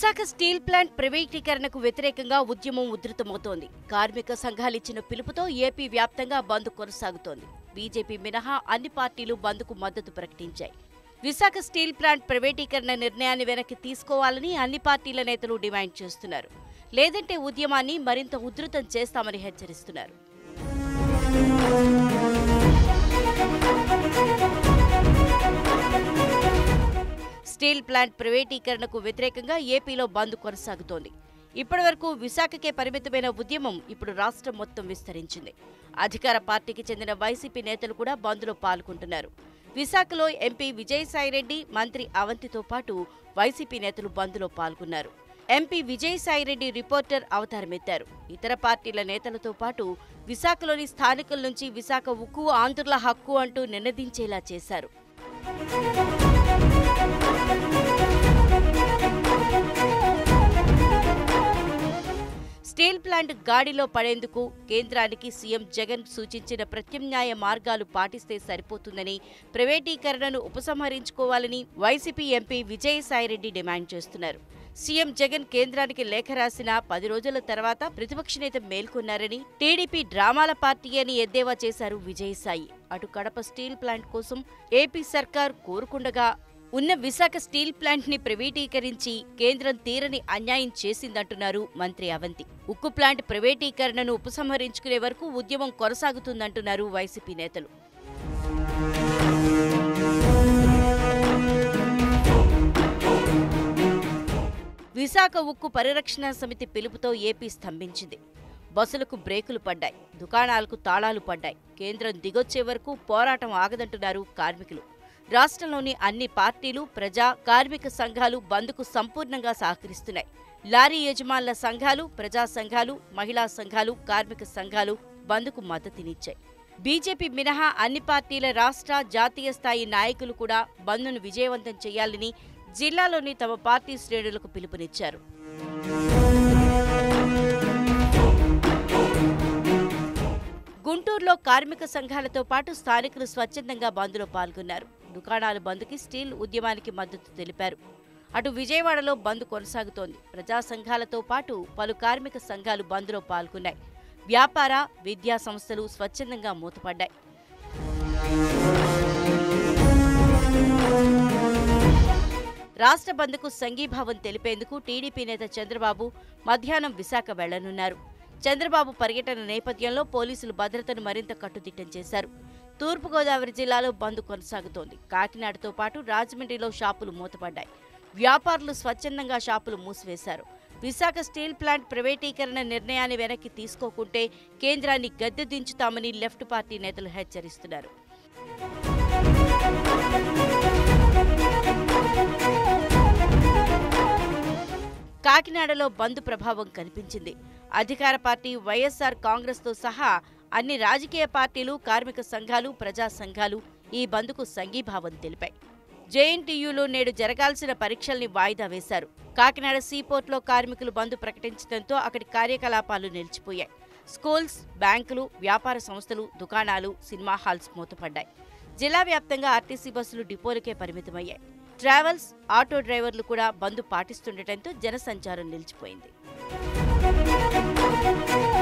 Visakha steel plant ప్రైవేటీకరణకు వ్యతిరేకంగా ఉద్యమం ఉధృతమవుతోంది కార్మిక సంఘాలు ఇచ్చిన పిలుపుతో ఏపీ వ్యాప్తంగా బంద్ కొనసాగుతోంది బీజేపీ మినహా అన్ని పార్టీలు బంద్కు మద్దతు ప్రకటించాయి విశాఖ స్టీల్ ప్లాంట్ ప్రైవేటీకరణ నిర్ణయాన్ని వెనక్కి తీసుకోవాలని అన్ని పార్టీల నేతలు డిమాండ్ చేస్తున్నారు లేదంటే ఉద్యమాన్ని మరింత ఉధృతం చేస్తామని హెచ్చరిస్తున్నారు స్టీల్ ప్లాంట్ ప్రైవేటీకరణకు వ్యతిరేకంగా ఏపీలో బంద్ కొనసాగుతోంది ఇప్పటివరకు విశాఖకే పరిమితమైన ఉద్యమం ఇప్పుడు రాష్ట్రం మొత్తం విస్తరించింది అధికార పార్టీకి చెందిన వైసీపీ నేతలు కూడా బంద్లో పాల్గొంటున్నారు విశాఖలో ఎంపీ విజయసాయిరెడ్డి మంత్రి అవంతితో పాటు వైసీపీ నేతలు బంద్లో పాల్గొన్నారు ఎంపీ విజయసాయిరెడ్డి రిపోర్టర్ అవతారమెత్తారు ఇతర పార్టీల నేతలతో పాటు విశాఖలోని స్థానికుల నుంచి విశాఖ ఉక్కు ఆంధ్రుల హక్కు అంటూ నినదించేలా చేశారు స్టీల్ ప్లాంట్ గాడిలో పడేందుకు కేంద్రానికి సీఎం జగన్ సూచించిన ప్రత్యామ్నాయ మార్గాలు పాటిస్తే సరిపోతుందని ప్రైవేటీకరణను ఉపసంహరించుకోవాలని వైసీపీ ఎంపీ విజయసాయిరెడ్డి డిమాండ్ చేస్తున్నారు సీఎం జగన్ కేంద్రానికి లేఖ రాసిన పది రోజుల తర్వాత ప్రతిపక్ష నేత మేల్కొన్నారని టీడీపీ డ్రామాల పార్టీ అని ఎద్దేవా చేశారు విజయసాయి అటు కడప స్టీల్ ప్లాంట్ కోసం ఏపీ సర్కార్ కోరుకుండగా ఉన్న విశాఖ స్టీల్ ప్లాంట్ ని ప్రైవేటీకరించి కేంద్రం తీరని అన్యాయం చేసిందంటున్నారు మంత్రి అవంతి ఉక్కు ప్లాంట్ ప్రైవేటీకరణను ఉపసంహరించుకునే వరకు ఉద్యమం కొనసాగుతుందంటున్నారు వైసీపీ నేతలు విశాఖ ఉక్కు పరిరక్షణ సమితి పిలుపుతో ఏపీ స్తంభించింది బస్సులకు బ్రేకులు పడ్డాయి దుకాణాలకు తాళాలు పడ్డాయి కేంద్రం దిగొచ్చే వరకు పోరాటం ఆగదంటున్నారు కార్మికులు రాష్ట్రంలోని అన్ని పార్టీలు ప్రజా కార్మిక సంఘాలు బంద్కు సంపూర్ణంగా సహకరిస్తున్నాయి లారీ యజమానుల సంఘాలు ప్రజా సంఘాలు మహిళా సంఘాలు కార్మిక సంఘాలు బంద్కు మద్దతునిచ్చాయి బీజేపీ మినహా అన్ని పార్టీల రాష్ట్ర జాతీయ స్థాయి నాయకులు కూడా బంద్ను విజయవంతం చేయాలని జిల్లాలోని తమ పార్టీ శ్రేణులకు పిలుపునిచ్చారు గుంటూరులో కార్మిక సంఘాలతో పాటు స్థానికులు స్వచ్ఛందంగా బంద్లో పాల్గొన్నారు దుకాణాలు బంద్కి స్టీల్ ఉద్యమానికి మద్దతు తెలిపారు అటు విజయవాడలో బంద్ కొనసాగుతోంది ప్రజా సంఘాలతో పాటు పలు కార్మిక సంఘాలు బంద్లో పాల్గొన్నాయి వ్యాపార విద్యా సంస్థలు స్వచ్ఛందంగా మూతపడ్డాయి రాష్ట్ర బంద్కు సంఘీభావం తెలిపేందుకు టీడీపీ నేత చంద్రబాబు మధ్యాహ్నం విశాఖ వెళ్లనున్నారు చంద్రబాబు పర్యటన నేపథ్యంలో పోలీసులు భద్రతను మరింత కట్టుదిట్టం చేశారు తూర్పుగోదావరి జిల్లాలో బంద్ కొనసాగుతోంది కాకినాడతో పాటు రాజమండ్రిలో షాపులు మూతపడ్డాయి వ్యాపారులు స్వచ్ఛందంగా షాపులు మూసివేశారు విశాఖ స్టీల్ ప్లాంట్ ప్రైవేటీకరణ నిర్ణయాన్ని వెనక్కి తీసుకోకుంటే కేంద్రాన్ని గద్దె దించుతామని లెఫ్ట్ పార్టీ నేతలు హెచ్చరిస్తున్నారు కాకినాడలో బంద్ ప్రభావం కనిపించింది అధికార పార్టీ వైఎస్ఆర్ కాంగ్రెస్తో సహా అన్ని రాజకీయ పార్టీలు కార్మిక సంఘాలు ప్రజా సంఘాలు ఈ బంద్కు సంఘీభావం తెలిపాయి జేఎన్టీయూలో నేడు జరగాల్సిన పరీక్షల్ని వాయిదా వేశారు కాకినాడ సీపోర్ట్లో కార్మికులు బంద్ ప్రకటించడంతో అక్కడి కార్యకలాపాలు నిలిచిపోయాయి స్కూల్స్ బ్యాంకులు వ్యాపార సంస్థలు దుకాణాలు సినిమా హాల్స్ మూతపడ్డాయి జిల్లా వ్యాప్తంగా ఆర్టీసీ బస్సులు డిపోలకే పరిమితమయ్యాయి ట్రావెల్స్ ఆటో డ్రైవర్లు కూడా బంద్ పాటిస్తుండటంతో జనసంచారం నిలిచిపోయింది